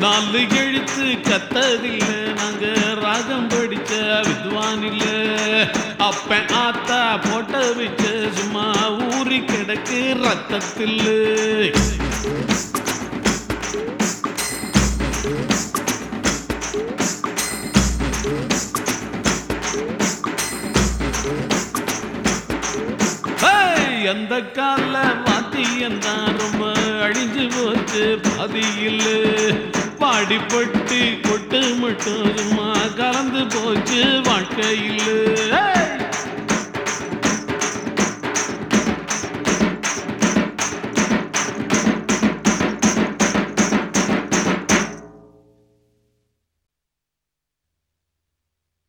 நாலு எழுத்து கத்ததில்ல நாங்க ராகம் படிச்ச வித்வான் இல்ல அப்ப ஆத்தா போட்ட வச்ச சும்மா ஊறி கிடக்கு ரத்தத்தில் ஹேய், அந்த கால வாத்தியம் தான் ரொம்ப அழிஞ்சு போச்சு பாதியில் பாடிப்பட்டு கொட்டு மட்டும் சும்மா கலந்து போச்சு வாழ்க்கையில்